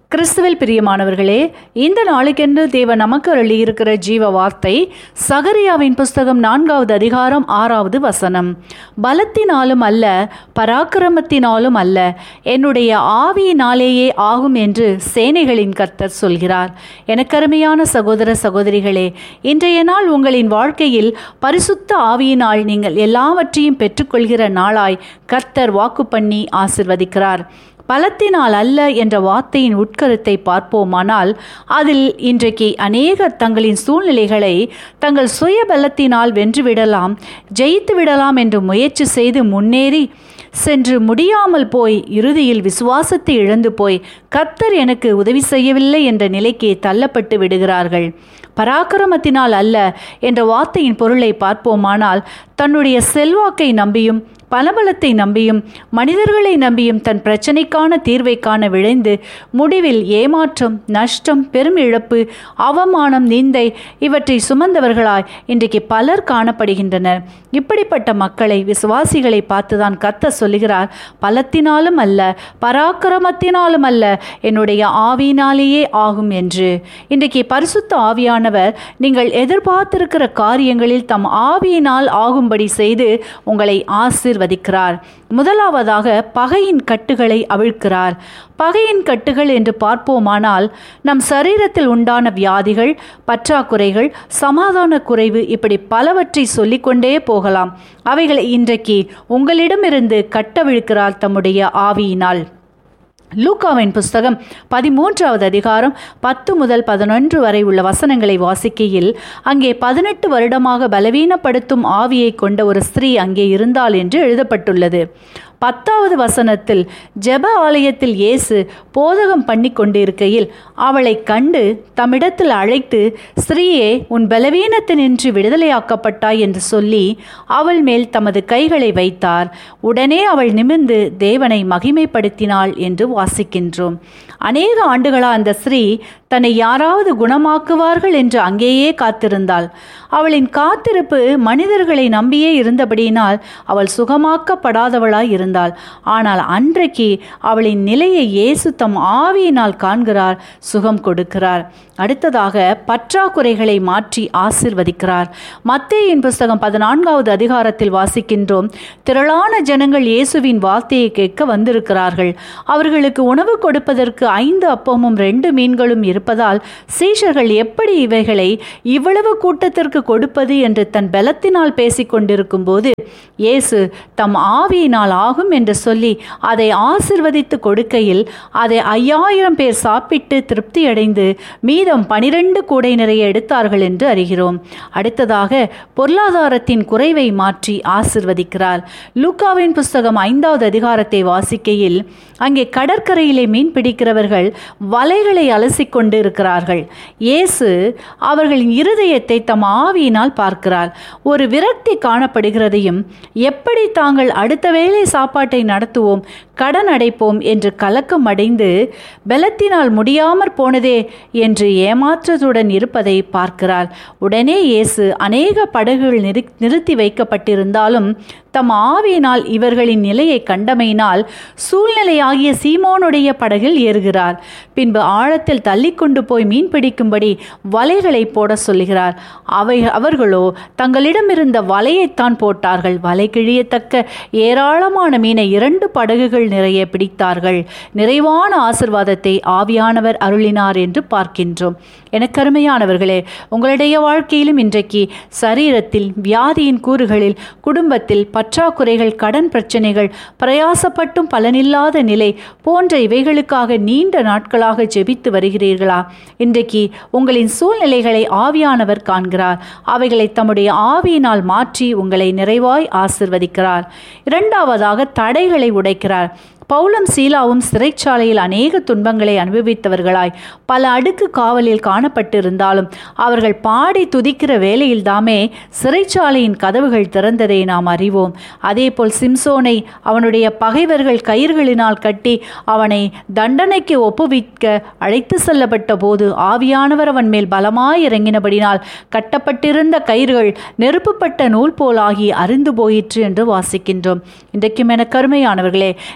கிறிஸ்துவில் பிரியமானவர்களே இந்த நாளுக்கென்று தேவன் நமக்கு அருளியிருக்கிற ஜீவ வார்த்தை சகரியாவின் புஸ்தகம் நான்காவது அதிகாரம் ஆறாவது வசனம் பலத்தினாலும் அல்ல பராக்கிரமத்தினாலும் அல்ல என்னுடைய ஆவியினாலேயே ஆகும் என்று சேனைகளின் கர்த்தர் சொல்கிறார் எனக்கருமையான சகோதர சகோதரிகளே இன்றைய நாள் உங்களின் வாழ்க்கையில் பரிசுத்த ஆவியினால் நீங்கள் எல்லாவற்றையும் பெற்றுக்கொள்கிற நாளாய் கர்த்தர் வாக்கு பண்ணி ஆசிர்வதிக்கிறார் பலத்தினால் அல்ல என்ற வார்த்தையின் உட்கருத்தை பார்ப்போமானால் அதில் இன்றைக்கு அநேகர் தங்களின் சூழ்நிலைகளை தங்கள் சுய பலத்தினால் வென்றுவிடலாம் ஜெயித்து விடலாம் என்று முயற்சி செய்து முன்னேறி சென்று முடியாமல் போய் இறுதியில் விசுவாசத்தை இழந்து போய் கர்த்தர் எனக்கு உதவி செய்யவில்லை என்ற நிலைக்கு தள்ளப்பட்டு விடுகிறார்கள் பராக்கிரமத்தினால் அல்ல என்ற வார்த்தையின் பொருளை பார்ப்போமானால் தன்னுடைய செல்வாக்கை நம்பியும் பலபலத்தை நம்பியும் மனிதர்களை நம்பியும் தன் பிரச்சனைக்கான தீர்வை காண விழைந்து முடிவில் ஏமாற்றம் நஷ்டம் பெரும் இழப்பு அவமானம் நிந்தை இவற்றை சுமந்தவர்களாய் இன்றைக்கு பலர் காணப்படுகின்றனர் இப்படிப்பட்ட மக்களை விசுவாசிகளை பார்த்துதான் கத்த சொல்லுகிறார் பலத்தினாலும் அல்ல பராக்கிரமத்தினாலும் அல்ல என்னுடைய ஆவியினாலேயே ஆகும் என்று இன்றைக்கு பரிசுத்த ஆவியானவர் நீங்கள் எதிர்பார்த்திருக்கிற காரியங்களில் தம் ஆவியினால் ஆகும்படி செய்து உங்களை ஆசிர்வதிக்கிறார் முதலாவதாக பகையின் கட்டுகளை அவிழ்க்கிறார் பகையின் கட்டுகள் என்று பார்ப்போமானால் நம் சரீரத்தில் உண்டான வியாதிகள் பற்றாக்குறைகள் சமாதான குறைவு இப்படி பலவற்றை சொல்லிக்கொண்டே போகலாம் அவைகளை இன்றைக்கு உங்களிடமிருந்து கட்டவிழ்க்கிறார் தம்முடைய ஆவியினால் லூக்காவின் புஸ்தகம் பதிமூன்றாவது அதிகாரம் பத்து முதல் பதினொன்று வரை உள்ள வசனங்களை வாசிக்கையில் அங்கே பதினெட்டு வருடமாக பலவீனப்படுத்தும் ஆவியை கொண்ட ஒரு ஸ்திரீ அங்கே இருந்தாள் என்று எழுதப்பட்டுள்ளது பத்தாவது வசனத்தில் ஜெப ஆலயத்தில் இயேசு போதகம் பண்ணி கொண்டிருக்கையில் அவளை கண்டு தம்மிடத்தில் அழைத்து ஸ்திரீயே உன் பலவீனத்தினின்று விடுதலையாக்கப்பட்டாய் என்று சொல்லி அவள் மேல் தமது கைகளை வைத்தார் உடனே அவள் நிமிர்ந்து தேவனை மகிமைப்படுத்தினாள் என்று வாசிக்கின்றோம் அநேக ஆண்டுகளா அந்த ஸ்ரீ தன்னை யாராவது குணமாக்குவார்கள் என்று அங்கேயே காத்திருந்தாள் அவளின் காத்திருப்பு மனிதர்களை நம்பியே இருந்தபடியினால் அவள் சுகமாக்கப்படாதவளாய் இருந்தாள் ஆனால் அன்றைக்கு அவளின் நிலையை இயேசு தம் ஆவியினால் காண்கிறார் சுகம் கொடுக்கிறார் அடுத்ததாக பற்றாக்குறைகளை மாற்றி ஆசிர்வதிக்கிறார் மத்தேயின் புஸ்தகம் பதினான்காவது அதிகாரத்தில் வாசிக்கின்றோம் திரளான ஜனங்கள் இயேசுவின் வார்த்தையை கேட்க வந்திருக்கிறார்கள் அவர்களுக்கு உணவு கொடுப்பதற்கு ஐந்து அப்பமும் ரெண்டு மீன்களும் இருப்பதால் சீஷர்கள் எப்படி இவைகளை இவ்வளவு கூட்டத்திற்கு கொடுப்பது என்று தன் பலத்தினால் பேசிக் கொண்டிருக்கும் போது இயேசு தம் ஆவியினால் ஆகும் என்று சொல்லி அதை ஆசிர்வதித்து கொடுக்கையில் அதை ஐயாயிரம் பேர் சாப்பிட்டு திருப்தியடைந்து மீதம் பனிரெண்டு கூடை நிறைய எடுத்தார்கள் என்று அறிகிறோம் அடுத்ததாக பொருளாதாரத்தின் குறைவை மாற்றி ஆசிர்வதிக்கிறார் லூக்காவின் புஸ்தகம் ஐந்தாவது அதிகாரத்தை வாசிக்கையில் அங்கே கடற்கரையிலே மீன் பிடிக்கிறவர்கள் வலைகளை அலசிக் கொண்டு இருக்கிறார்கள் இயேசு அவர்களின் இருதயத்தை தம் ஆவியினால் பார்க்கிறார் ஒரு விரக்தி காணப்படுகிறதையும் எப்படி தாங்கள் அடுத்த வேளை சாப்பாட்டை நடத்துவோம் கடன் அடைப்போம் என்று கலக்கம் அடைந்து பலத்தினால் முடியாமற் போனதே என்று ஏமாற்றத்துடன் இருப்பதை பார்க்கிறார் உடனே இயேசு அநேக படகுகள் நிறு நிறுத்தி வைக்கப்பட்டிருந்தாலும் தம் ஆவியினால் இவர்களின் நிலையை கண்டமையினால் சூழ்நிலையாகிய சீமோனுடைய படகில் ஏறுகிறார் பின்பு ஆழத்தில் தள்ளிக்கொண்டு போய் மீன் பிடிக்கும்படி வலைகளை போட சொல்லுகிறார் அவை அவர்களோ தங்களிடமிருந்த வலையைத்தான் போட்டார்கள் வலை கிழியத்தக்க ஏராளமான மீனை இரண்டு படகுகள் நிறைய பிடித்தார்கள் நிறைவான ஆசிர்வாதத்தை ஆவியானவர் அருளினார் என்று பார்க்கின்றோம் எனக்கருமையானவர்களே உங்களுடைய வாழ்க்கையிலும் இன்றைக்கு சரீரத்தில் வியாதியின் கூறுகளில் குடும்பத்தில் பற்றாக்குறைகள் கடன் பிரச்சனைகள் பிரயாசப்பட்டும் பலனில்லாத நிலை போன்ற இவைகளுக்காக நீண்ட நாட்களாக ஜெபித்து வருகிறீர்களா இன்றைக்கு உங்களின் சூழ்நிலைகளை ஆவியானவர் காண்கிறார் அவைகளை தம்முடைய ஆவியினால் மாற்றி உங்களை நிறைவாய் ஆசிர்வதிக்கிறார் இரண்டாவதாக தடைகளை உடைக்கிறார் பவுலும் சீலாவும் சிறைச்சாலையில் அநேக துன்பங்களை அனுபவித்தவர்களாய் பல அடுக்கு காவலில் காணப்பட்டிருந்தாலும் அவர்கள் பாடி துதிக்கிற வேளையில்தாமே சிறைச்சாலையின் கதவுகள் திறந்ததை நாம் அறிவோம் அதேபோல் சிம்சோனை அவனுடைய பகைவர்கள் கயிர்களினால் கட்டி அவனை தண்டனைக்கு ஒப்புவிக்க அழைத்து செல்லப்பட்ட போது ஆவியானவர் அவன் மேல் பலமாய் இறங்கினபடினால் கட்டப்பட்டிருந்த கயிறுகள் நெருப்புப்பட்ட நூல் போலாகி அருந்து போயிற்று என்று வாசிக்கின்றோம் இன்றைக்கும் என கருமையானவர்களே நீங்கள்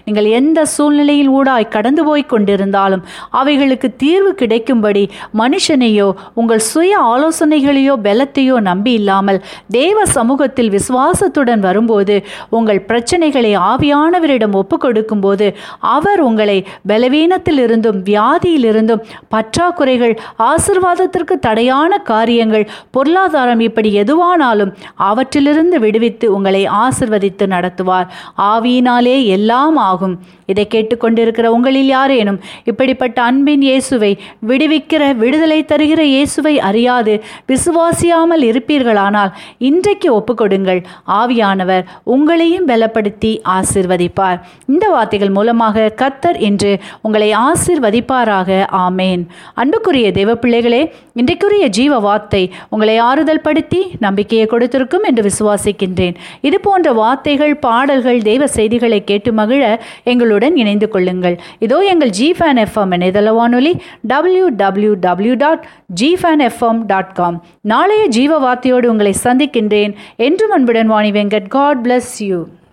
எந்த சூழ்நிலையில் ஊடாய் கடந்து போய் கொண்டிருந்தாலும் அவைகளுக்கு தீர்வு கிடைக்கும்படி மனுஷனையோ உங்கள் சுய ஆலோசனைகளையோ பலத்தையோ நம்பி இல்லாமல் தேவ சமூகத்தில் விசுவாசத்துடன் வரும்போது உங்கள் பிரச்சனைகளை ஆவியானவரிடம் ஒப்பு கொடுக்கும்போது அவர் உங்களை பலவீனத்திலிருந்தும் வியாதியிலிருந்தும் பற்றாக்குறைகள் ஆசிர்வாதத்திற்கு தடையான காரியங்கள் பொருளாதாரம் இப்படி எதுவானாலும் அவற்றிலிருந்து விடுவித்து உங்களை ஆசிர்வதித்து நடத்துவார் ஆவியினாலே எல்லாம் ஆகும் இதை கேட்டுக்கொண்டிருக்கிற உங்களில் யாரேனும் இப்படிப்பட்ட அன்பின் இயேசுவை விடுவிக்கிற விடுதலை தருகிற இயேசுவை அறியாது விசுவாசியாமல் இருப்பீர்களானால் இன்றைக்கு ஒப்புக்கொடுங்கள் ஆவியானவர் உங்களையும் பலப்படுத்தி ஆசிர்வதிப்பார் இந்த வார்த்தைகள் மூலமாக கத்தர் என்று உங்களை ஆசிர்வதிப்பாராக ஆமேன் அன்புக்குரிய தேவ பிள்ளைகளே இன்றைக்குரிய ஜீவ வார்த்தை உங்களை ஆறுதல் படுத்தி நம்பிக்கையை கொடுத்திருக்கும் என்று விசுவாசிக்கின்றேன் இது போன்ற வார்த்தைகள் பாடல்கள் தெய்வ செய்திகளை கேட்டு மகிழ எங்களுடன் இணைந்து கொள்ளுங்கள் இதோ எங்கள் ஜி ஃபேன் எஃப்எம் இணையதள வானொலி W W W dot G fan FM dot com நாளைய ஜீவ வார்த்தையோடு உங்களை சந்திக்கின்றேன் என்றும் அன்புடன் Vani Venkat God bless you